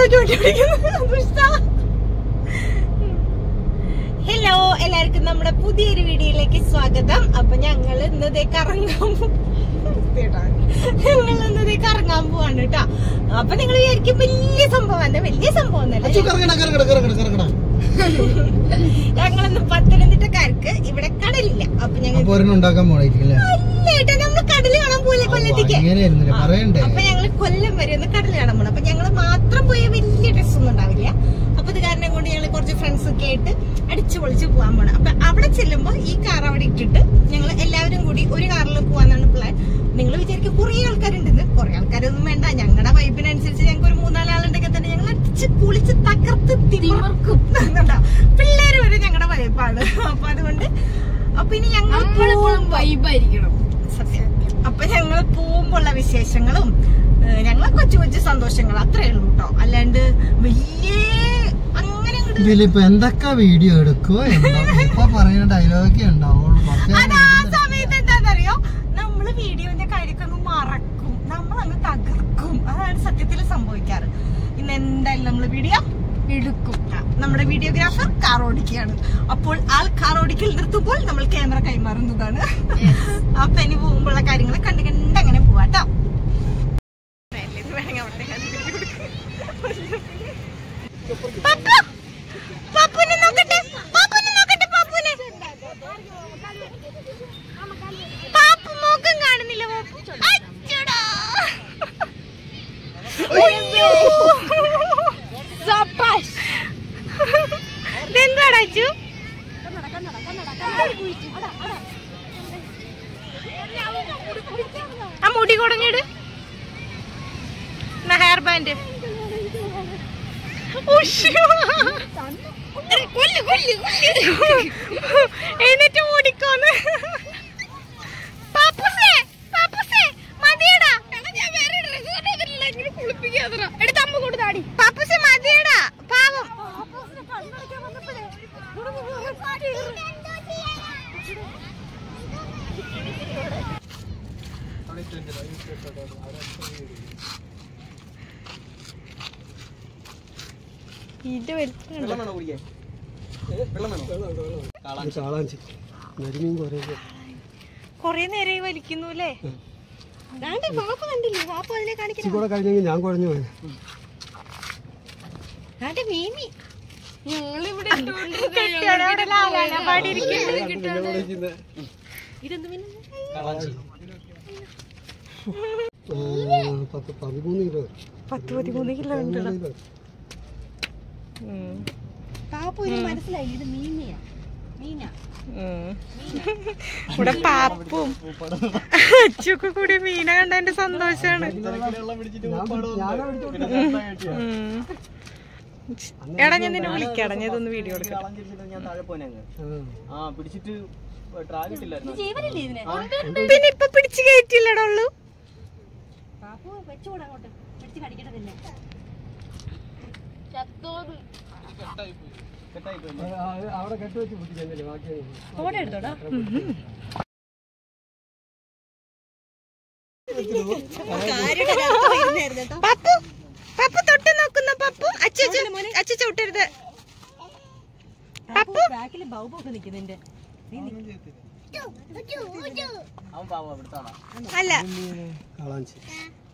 വണ്ടി ഓടിക്കുന്നു ദുഷ്ട. ഹലോ എല്ലാവർക്കും നമ്മുടെ പുതിയൊരു വീഡിയോയിലേക്ക് സ്വാഗതം അപ്പൊ ഞങ്ങൾ ഇന്നതേ കറങ്ങാൻ പോ- വൃത്തികേടാ. ഞങ്ങൾ ഇന്നതേ കറങ്ങാൻ പോവാണ് കേട്ടോ അപ്പൊ നിങ്ങൾ വിചാരിക്കും വലിയ സംഭവം വലിയ സംഭവം ഒന്നല്ല അച്ചു കറങ്ങണ കറങ്ങണ കറങ്ങണ കറങ്ങണ ഞങ്ങളൊന്ന് പത്തനംതിട്ടക്കാർക്ക് ഇവിടെ കടലില്ല അപ്പൊ ഞങ്ങൾ അപ്പൊ ഒരെണ്ണം ഉണ്ടാക്കാൻ പോണായിരിക്കും അല്ലേട്ടാ നമ്മള് കടല് കാണാൻ പോലെ കൊല്ലത്തേക്ക് അങ്ങനെയായിരുന്നില്ല പറയണ്ടേ അപ്പൊ ഞങ്ങള് കൊല്ലം വരെ ഒന്ന് കടൽ കാണാൻ പോണം അപ്പൊ ഞങ്ങള് മാത്രം പോയ വലിയ ഡ്രസ് ഒന്നും ഉണ്ടാവില്ല അപ്പൊ ഇത് കാരണം കൊണ്ട് ഞങ്ങള് കുറച്ച് ഫ്രണ്ട്സ് ഒക്കെ ആയിട്ട് അടിച്ചു പൊളിച്ച് പോകാൻ പോണം അപ്പൊ അവിടെ ചെല്ലുമ്പോ ഈ കാർ അവിടെ ഇട്ടിട്ട് ഞങ്ങൾ എല്ലാവരും കൂടി ഒരു കാറിൽ പോവാന്നാണ് പ്ലാൻ നിങ്ങൾ വിചാരിക്കും കുറെ ആൾക്കാരുണ്ടെന്ന് കുറെ ആൾക്കാരൊന്നും വേണ്ട ഞങ്ങളുടെ വൈബിനനുസരിച്ച് ഞങ്ങൾക്ക് ഒരു മൂന്നാലാളുണ്ടെങ്കിൽ തന്നെ ഞങ്ങൾ അടിച്ച് പൊളിച്ച് തകർത്ത് തിമർക്കും കണ്ടോ? പിള്ളേര് വരെ ഞങ്ങളുടെ വൈബാണ് അപ്പൊ അതുകൊണ്ട് അപ്പൊ ഇനി ഞങ്ങൾ പോകുമ്പോ വൈബായിരിക്കണം സത്യം അപ്പൊ ഞങ്ങൾ പോകുമ്പോള്ള വിശേഷങ്ങളും ഏഹ് ഞങ്ങളെ കൊച്ചു കൊച്ചു സന്തോഷങ്ങൾ അത്രേ ഉള്ളൂ കേട്ടോ അല്ലാണ്ട് വലിയ അങ്ങനെ അങ്ങട് ഇതിലിപ്പോ എന്തൊക്കെ വീഡിയോ എടുക്കുവോ എന്താ ഇപ്പൊ പറയുന്ന ഡയലോഗൊക്കെ ഉണ്ടാവുള്ളൂ കുറച്ച് നേരം അത് ആ ഇരുന്ന് സമയത്ത് എന്താണെന്നറിയോ നമ്മള് വീഡിയോന്റെ കാര്യമൊക്കെ അങ്ങ് മറക്കും നമ്മൾ അങ്ങ് തകർക്കും അതാണ് സത്യത്തിൽ സംഭവിക്കാറ് ഇന്ന് എന്തായാലും നമ്മള് വീഡിയോ എടുക്കും ആ, നമ്മുടെ വീഡിയോഗ്രാഫർ കാർ ഓടിക്കുകയാണ് അപ്പോൾ ആൾ കാർ ഓടിക്കൽ നിർത്തുമ്പോൾ നമ്മൾ ക്യാമറ കൈമാറുന്നതാണ് അപ്പൊ ഇനി പോകുമ്പോഴുള്ള കാര്യങ്ങൾ കണ്ട് കണ്ട് അങ്ങനെ പോവാട്ടോ പപ്പു, പപ്പുനെ നോക്കട്ടെ പപ്പുനെ നോക്കട്ടെ പപ്പുനെ പാപ്പു മുഖം കാണുന്നില്ല പാപ്പു അച്ചടാ. അയ്യോ. ഇതെന്താടാ അച്ചു ആ മുടി കുടഞ്ഞിട് ഹെയർ ബാൻഡ് എന്നിട്ട് ഓടിക്കോന്ന് പാപ്പുസേ പാപ്പുസേ മതിയടാ ഞാൻ വേറെ ഡ്രസ് കൊണ്ടുവന്നിട്ടില്ല ഇങ്ങനെ കുളിപ്പിക്കാതെ എടുത്ത് അമ്മ കൊണ്ട് താടി പാപ്പുസേ മതിയടാ പാവം ഇത് വരുത്തുന്നുണ്ട് കാളാഞ്ചി നെരിമീൻ കുറേ കൊറേ നേരമായി വലിക്കുന്നു അല്ലേ ദാണ്ടെ പാപ്പ കണ്ടില്ലേ പാപ്പ അതിനെ കാണിക്കണം കൂടെ കഴിഞ്ഞെങ്കിൽ ഞാൻ കുഴഞ്ഞു പോയി ദാണ്ടെ മീമി ഞങ്ങളിവിടെ കെട്ടിയോടെ അവിടെ ലാലാന പാടിയിരിക്കുന്നു പത്ത് പതിമൂന്ന് കിലോ പത്ത് പതിമൂന്ന് കിലോ ഉണ്ട് കിലോ പാപ്പ ഒരു മനസ്സിലായി ഇത് മീമിയാ മീന ഇവിടെ പാപ്പും അച്ചൊക്കെ കൂടി മീന കണ്ടതിന്റെ സന്തോഷാണ് ഉം. എടാ ഞാൻ നിന്നെ വിളിക്കാടാ ഞാൻ ഇതൊന്ന് വീഡിയോ എടുക്കാം ഞാൻ താഴെ പോനങ്ങ് ആ പിടിച്ചിട്ട് ട്രാഗ് ഇട്ടില്ലായിരുന്നു പിന്നെ ഇപ്പൊ പിടിച്ചു കയറ്റില്ലടാ ഉള്ളു കെട്ടായി പോയി അവിടെ കെട്ടി വെച്ച് പിടിച്ചല്ലേ ബാക്കി പപ്പു പപ്പു തൊട്ട് നോക്കുന്ന പപ്പു അച്ഛ അച്ഛ ചവിട്ടരുത് പപ്പു അവൻ പാവം അവിടുത്താണോ അല്ല കാളാഞ്ചി